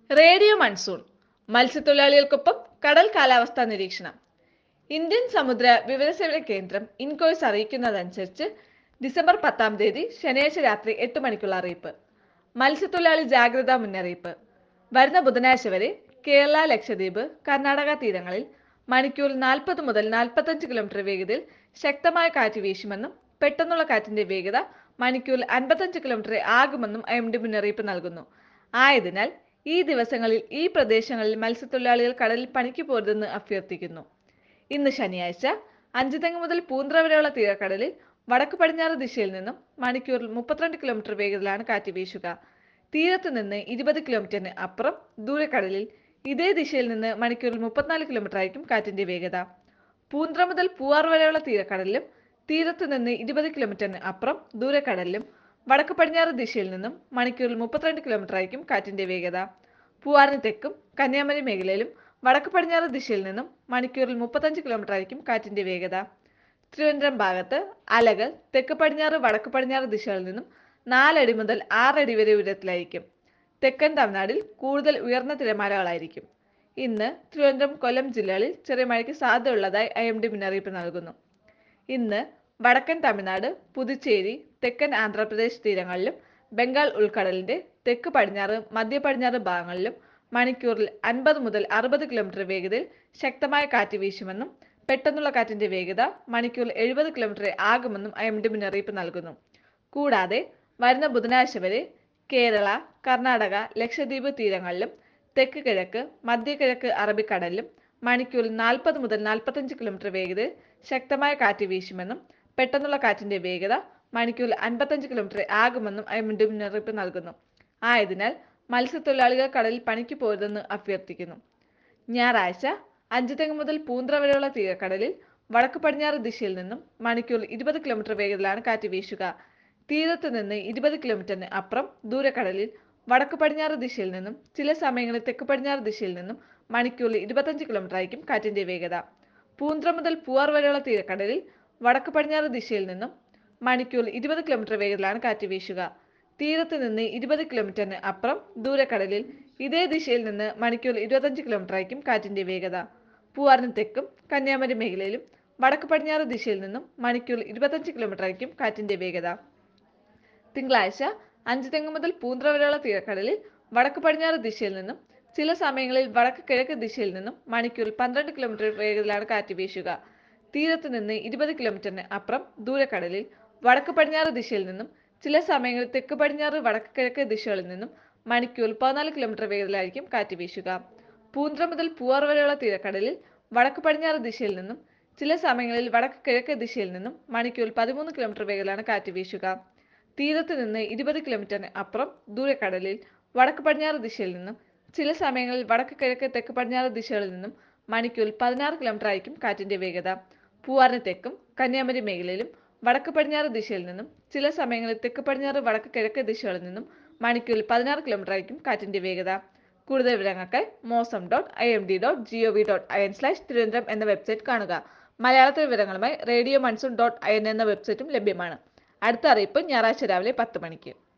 radio monsoon മത്സ്യത്തൊഴിലാളികൾക്കൊപ്പം കടൽ കാലാവസ്ഥാ നിരീക്ഷണം ഇന്ത്യൻ സമുദ്ര വിവരസേവന കേന്ദ്രം ഇൻകോയ്സ് അറിയിക്കുന്നതനുസരിച്ച് ഡിസംബർ പത്താം തീയതി ശനിയാഴ്ച രാത്രി എട്ട് മണിക്കുള്ള അറിയിപ്പ് മത്സ്യത്തൊഴിലാളി ജാഗ്രതാ മുന്നറിയിപ്പ് വരുന്ന ബുധനാഴ്ച വരെ കേരള ലക്ഷദ്വീപ് കർണാടക തീരങ്ങളിൽ മണിക്കൂറിൽ നാൽപ്പത് മുതൽ നാൽപ്പത്തഞ്ച് കിലോമീറ്റർ വേഗതയിൽ ശക്തമായ കാറ്റ് വീശുമെന്നും പെട്ടെന്നുള്ള കാറ്റിന്റെ വേഗത മണിക്കൂറിൽ അൻപത്തഞ്ച് കിലോമീറ്റർ ആകുമെന്നും ഐ എം ഡി മുന്നറിയിപ്പ് നൽകുന്നു ആയതിനാൽ ഈ ദിവസങ്ങളിൽ ഈ പ്രദേശങ്ങളിൽ മത്സ്യത്തൊഴിലാളികൾ കടലിൽ പണിക്ക് പോരുതെന്ന് അഭ്യർത്ഥിക്കുന്നു ഇന്ന് ശനിയാഴ്ച അഞ്ചുതെങ്ങ് മുതൽ പൂന്ത്ര വരെയുള്ള തീരക്കടലിൽ വടക്ക് പടിഞ്ഞാറ് ദിശയിൽ നിന്നും മണിക്കൂറിൽ മുപ്പത്തിരണ്ട് കിലോമീറ്റർ വേഗത്തിലാണ് കാറ്റ് വീശുക തീരത്ത് നിന്ന് ഇരുപത് കിലോമീറ്ററിന് അപ്പുറം ദൂരക്കടലിൽ ഇതേ ദിശയിൽ നിന്ന് മണിക്കൂറിൽ മുപ്പത്തിനാല് കിലോമീറ്റർ ആയിരിക്കും കാറ്റിന്റെ വേഗത പൂന്ത്ര മുതൽ പൂവാർ വരെയുള്ള തീരക്കടലിലും തീരത്ത് നിന്ന് ഇരുപത് കിലോമീറ്ററിന് അപ്പുറം ദൂരക്കടലിലും വടക്ക് പടിഞ്ഞാറ് ദിശയിൽ നിന്നും മണിക്കൂറിൽ മുപ്പത്തിരണ്ട് കിലോമീറ്റർ ആയിരിക്കും കാറ്റിന്റെ വേഗത പൂവാറിന് തെക്കും കന്യാകുമാരി മേഖലയിലും വടക്ക് പടിഞ്ഞാറ് ദിശയിൽ നിന്നും മണിക്കൂറിൽ മുപ്പത്തഞ്ച് കിലോമീറ്റർ ആയിരിക്കും കാറ്റിന്റെ വേഗത തിരുവനന്തപുരം ഭാഗത്ത് അലകൾ തെക്ക് പടിഞ്ഞാറ് വടക്ക് പടിഞ്ഞാറ് ദിശകളിൽ നിന്നും നാലടി മുതൽ ആറടി വരെ ഉയരത്തിലായിരിക്കും തെക്കൻ തമിഴ്നാട്ടിൽ കൂടുതൽ ഉയർന്ന തിരമാലകളായിരിക്കും ഇന്ന് തിരുവനന്തപുരം കൊല്ലം ജില്ലകളിൽ ചെറിയ മഴയ്ക്ക് സാധ്യതയുള്ളതായി ഐ എം ഡി മുന്നറിയിപ്പ് നൽകുന്നു ഇന്ന് വടക്കൻ തമിഴ്നാട് പുതുച്ചേരി തെക്കൻ ആന്ധ്രാപ്രദേശ് തീരങ്ങളിലും ബംഗാൾ ഉൾക്കടലിന്റെ തെക്ക് പടിഞ്ഞാറ് മധ്യ പടിഞ്ഞാറ് ഭാഗങ്ങളിലും മണിക്കൂറിൽ അൻപത് മുതൽ അറുപത് കിലോമീറ്റർ വേഗതയിൽ ശക്തമായ കാറ്റ് വീശുമെന്നും പെട്ടെന്നുള്ള കാറ്റിന്റെ വേഗത മണിക്കൂറിൽ എഴുപത് കിലോമീറ്റർ ആകുമെന്നും ഐ എം ഡി മുന്നറിയിപ്പ് നൽകുന്നു കൂടാതെ വരുന്ന ബുധനാഴ്ച വരെ കേരള കർണാടക ലക്ഷദ്വീപ് തീരങ്ങളിലും തെക്ക് കിഴക്ക് മധ്യ കിഴക്ക് അറബിക്കടലിലും മണിക്കൂറിൽ നാൽപ്പത് മുതൽ നാൽപ്പത്തഞ്ച് കിലോമീറ്റർ വേഗതയിൽ ശക്തമായ കാറ്റ് വീശുമെന്നും പെട്ടെന്നുള്ള കാറ്റിന്റെ വേഗത മണിക്കൂറിൽ അൻപത്തഞ്ച് കിലോമീറ്റർ ആകുമെന്നും ഐ എം ഡി മുന്നറിയിപ്പ് നൽകുന്നു ആയതിനാൽ മത്സ്യത്തൊഴിലാളികൾ കടലിൽ പണിക്ക് പോരുതെന്ന് അഭ്യർത്ഥിക്കുന്നു ഞായറാഴ്ച അഞ്ചുതെങ്ങ് മുതൽ പൂന്ത്ര വരെയുള്ള തീരക്കടലിൽ വടക്ക് പടിഞ്ഞാറ് ദിശയിൽ നിന്നും മണിക്കൂറിൽ ഇരുപത് കിലോമീറ്റർ വേഗത്തിലാണ് കാറ്റ് വീശുക തീരത്ത് നിന്ന് ഇരുപത് കിലോമീറ്ററിന് അപ്പുറം ദൂരക്കടലിൽ വടക്ക് പടിഞ്ഞാറ് ദിശയിൽ നിന്നും ചില സമയങ്ങളിൽ തെക്ക് പടിഞ്ഞാറ് ദിശയിൽ നിന്നും മണിക്കൂറിൽ ഇരുപത്തഞ്ച് കിലോമീറ്റർ ആയിരിക്കും കാറ്റിന്റെ വേഗത പൂന്ത്ര മുതൽ പൂവാർ വരെയുള്ള തീരക്കടലിൽ വടക്ക് പടിഞ്ഞാറ് ദിശയിൽ നിന്നും മണിക്കൂറിൽ ഇരുപത് കിലോമീറ്റർ വേഗത്തിലാണ് കാറ്റ് വീശുക തീരത്ത് നിന്ന് ഇരുപത് കിലോമീറ്ററിന് അപ്പുറം ദൂരക്കടലിൽ ഇതേ ദിശയിൽ നിന്ന് മണിക്കൂറിൽ ഇരുപത്തഞ്ച് കിലോമീറ്റർ ആയിരിക്കും കാറ്റിന്റെ വേഗത പൂവാറിന് തെക്കും കന്യാകുമാരി മേഖലയിലും വടക്ക് പടിഞ്ഞാറ് ദിശയിൽ നിന്നും മണിക്കൂറിൽ ഇരുപത്തഞ്ച് കിലോമീറ്റർ ആയിരിക്കും കാറ്റിന്റെ വേഗത തിങ്കളാഴ്ച അഞ്ച് തെങ്ങ് മുതൽ പൂന്ത്ര വരെയുള്ള തീരക്കടലിൽ വടക്ക് പടിഞ്ഞാറ് ദിശയിൽ നിന്നും ചില സമയങ്ങളിൽ വടക്ക് കിഴക്ക് ദിശയിൽ നിന്നും മണിക്കൂറിൽ പന്ത്രണ്ട് കിലോമീറ്റർ വേഗത്തിലാണ് കാറ്റ് വീശുക തീരത്ത് നിന്ന് ഇരുപത് കിലോമീറ്ററിന് അപ്പുറം ദൂരക്കടലിൽ വടക്ക് പടിഞ്ഞാറ് ദിശയിൽ നിന്നും ചില സമയങ്ങളിൽ തെക്ക് പടിഞ്ഞാറ് വടക്ക് കിഴക്ക് ദിശകളിൽ നിന്നും മണിക്കൂറിൽ പതിനാല് കിലോമീറ്റർ വേഗത്തിലായിരിക്കും കാറ്റ് വീശുക പൂന്ത്ര മുതൽ പൂവാർ വരെയുള്ള തീരക്കടലിൽ വടക്ക് പടിഞ്ഞാറ് ദിശയിൽ നിന്നും ചില സമയങ്ങളിൽ വടക്ക് കിഴക്ക് ദിശയിൽ നിന്നും മണിക്കൂറിൽ പതിമൂന്ന് കിലോമീറ്റർ വേഗത്തിലാണ് കാറ്റ് വീശുക തീരത്ത് നിന്ന് ഇരുപത് കിലോമീറ്ററിന് അപ്പുറം ദൂരക്കടലിൽ വടക്ക് പടിഞ്ഞാറ് ദിശയിൽ നിന്നും ചില സമയങ്ങളിൽ വടക്ക് കിഴക്ക് തെക്ക് പടിഞ്ഞാറ് ദിശകളിൽ നിന്നും മണിക്കൂറിൽ പതിനാറ് കിലോമീറ്റർ ആയിരിക്കും കാറ്റിന്റെ വേഗത പൂവാറിന് തെക്കും കന്യാകുമാരി മേഖലയിലും വടക്ക് പടിഞ്ഞാറ് ദിശയിൽ നിന്നും ചില സമയങ്ങളിൽ തെക്ക് പടിഞ്ഞാറ് വടക്ക് കിഴക്ക് ദിശകളിൽ നിന്നും മണിക്കൂറിൽ പതിനാറ് കിലോമീറ്റർ ആയിരിക്കും കാറ്റിന്റെ വേഗത കൂടുതൽ വിവരങ്ങൾക്കായി Mausam dot I M D dot G O V dot I N slash Thiruvananthapuram എന്ന വെബ്സൈറ്റ് കാണുക മലയാളത്തിലെ വിവരങ്ങളുമായി radio monsoon dot I N എന്ന വെബ്സൈറ്റും ലഭ്യമാണ് അടുത്ത അറിയിപ്പ് ഞായറാഴ്ച രാവിലെ പത്ത് മണിക്ക്